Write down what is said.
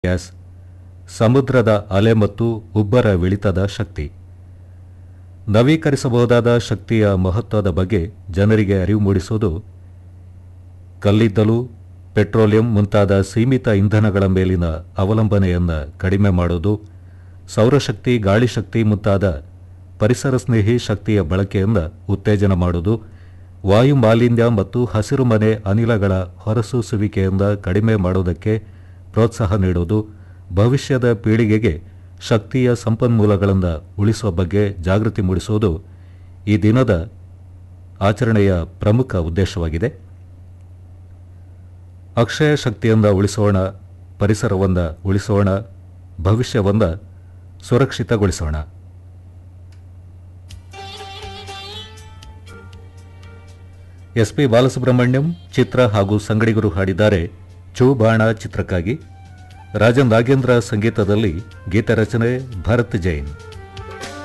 gas ಸಮುದ್ರದ ಅಲೆ ಮತ್ತು ಉಬ್ಬರ ಇಳಿತದ ಶಕ್ತಿ ನವೀಕರಿಸಬಹುದಾದ ಶಕ್ತಿಯ ಮಹತ್ವದ ಬಗ್ಗೆ ಜನರಿಗೆ ಅರಿವು ಮೂಡಿಸುವುದು ಕಲ್ಲಿದ್ದಲು ಪೆಟ್ರೋಲಿಯಂ ಮುಂತಾದ ಸೀಮಿತ ಇಂಧನಗಳ ಮೇಲಿನ ಅವಲಂಬನೆಯನ್ನು ಕಡಿಮೆ ಮಾಡುವುದು ಸೌರಶಕ್ತಿ ಗಾಳಿ ಶಕ್ತಿ ಮುಂತಾದ ಪರಿಸರ ಸ್ನೇಹಿ ಶಕ್ತಿಯ ಬಳಕೆಯನ್ನು ಉತ್ತೇಜನ ಮಾಡುವುದು ವಾಯು ಮಾಲಿನ್ಯ ಮತ್ತು ಹಸಿರುಮನೆ ಅನಿಲಗಳ ಹೊರಸೂಸುವಿಕೆಯಿಂದ ಕಡಿಮೆ ಮಾಡುವುದಕ್ಕೆ ಪ್ರೋತ್ಸಾಹ ನೀಡುವುದು ಭವಿಷ್ಯದ ಪೀಳಿಗೆಗೆ ಶಕ್ತಿಯ ಸಂಪನ್ಮೂಲಗಳನ್ನು ಉಳಿಸುವ ಬಗ್ಗೆ ಜಾಗೃತಿ ಮೂಡಿಸುವುದು ಈ ದಿನದ ಆಚರಣೆಯ ಪ್ರಮುಖ ಉದ್ದೇಶವಾಗಿದೆ ಅಕ್ಷಯ ಶಕ್ತಿಯಿಂದ ಉಳಿಸೋಣ ಪರಿಸರವನ್ನು ಉಳಿಸೋಣ ಭವಿಷ್ಯವನ್ನು ಸುರಕ್ಷಿತಗೊಳಿಸೋಣ ಎಸ್ ಪಿ ಬಾಲಸುಬ್ರಹ್ಮಣ್ಯಂ ಚಿತ್ರ ಹಾಗೂ ಸಂಗಡಿಗರು ಹಾಡಿದ್ದಾರೆ ಚೂಬಾಣ ಚಿತ್ರಕ್ಕಾಗಿ ರಾಜನ್ ನಾಗೇಂದ್ರ ಸಂಗೀತದಲ್ಲಿ ಗೀತ ರಚನೆ ಭರತ್ ಜೈನ್